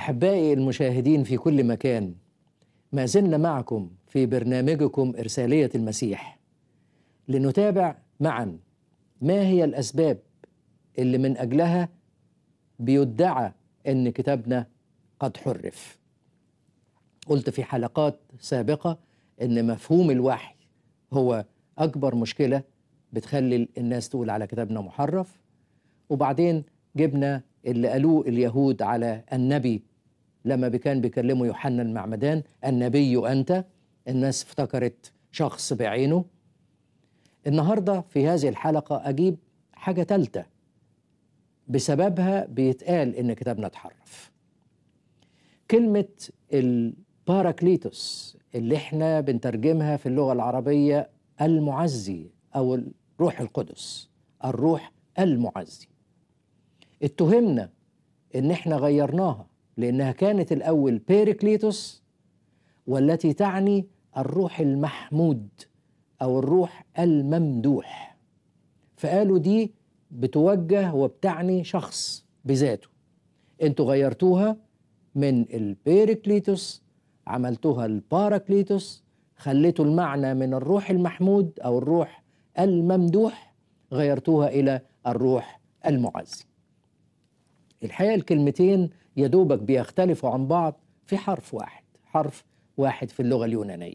احبائي المشاهدين في كل مكان ما زلنا معكم في برنامجكم ارساليه المسيح لنتابع معا ما هي الاسباب اللي من اجلها بيدعى ان كتابنا قد حرف قلت في حلقات سابقه ان مفهوم الوحي هو اكبر مشكله بتخلي الناس تقول على كتابنا محرف وبعدين جبنا اللي قالوه اليهود على النبي لما كان بيكلموا يوحنا المعمدان النبي أنت الناس افتكرت شخص بعينه النهاردة في هذه الحلقة أجيب حاجة تالتة بسببها بيتقال إن كتابنا اتحرف كلمة الباراكليتوس اللي احنا بنترجمها في اللغة العربية المعزي أو الروح القدس الروح المعزي اتهمنا ان احنا غيرناها لانها كانت الاول بيريكليتوس والتي تعني الروح المحمود او الروح الممدوح فقالوا دي بتوجه وبتعني شخص بذاته انتوا غيرتوها من البيريكليتوس عملتوها الباراكليتوس خليتوا المعنى من الروح المحمود او الروح الممدوح غيرتوها الى الروح المعزي الحقيقه الكلمتين يا دوبك بيختلفوا عن بعض في حرف واحد حرف واحد في اللغه اليونانيه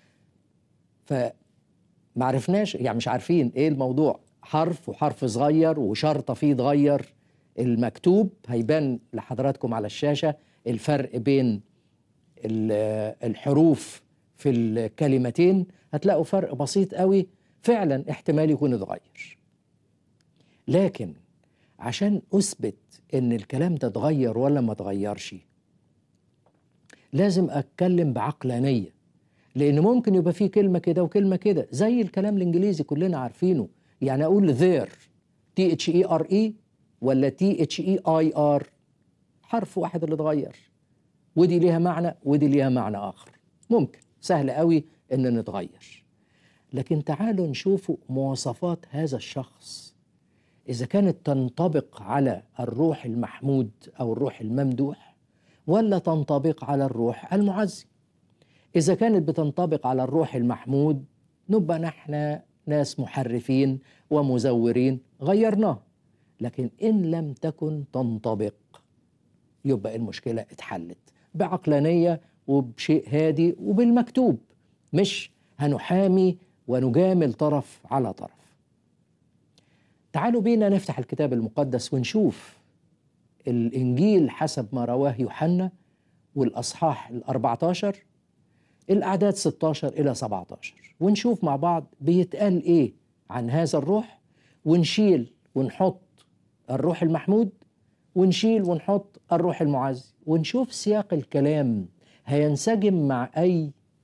فمعرفناش يعني مش عارفين ايه الموضوع حرف وحرف صغير وشرطه فيه اتغير المكتوب هيبان لحضراتكم على الشاشه الفرق بين الحروف في الكلمتين هتلاقوا فرق بسيط قوي فعلا احتمال يكون اتغير لكن عشان اثبت ان الكلام ده اتغير ولا ما اتغيرش لازم اتكلم بعقلانيه لان ممكن يبقى في كلمه كده وكلمه كده زي الكلام الانجليزي كلنا عارفينه يعني اقول there تي اتش اي ار اي ولا تي اتش اي اي ار حرف واحد اللي اتغير ودي ليها معنى ودي ليها معنى اخر ممكن سهل قوي ان نتغير لكن تعالوا نشوفوا مواصفات هذا الشخص إذا كانت تنطبق على الروح المحمود أو الروح الممدوح ولا تنطبق على الروح المعزي إذا كانت بتنطبق على الروح المحمود نبقى نحن ناس محرفين ومزورين غيرناه لكن إن لم تكن تنطبق يبقى المشكلة اتحلت بعقلانية وبشيء هادي وبالمكتوب مش هنحامي ونجامل طرف على طرف تعالوا بينا نفتح الكتاب المقدس ونشوف الإنجيل حسب ما رواه يوحنا والأصحاح ال14 الأعداد 16 إلى 17 ونشوف مع بعض بيتقال إيه عن هذا الروح ونشيل ونحط الروح المحمود ونشيل ونحط الروح المعزي ونشوف سياق الكلام هينسجم مع أي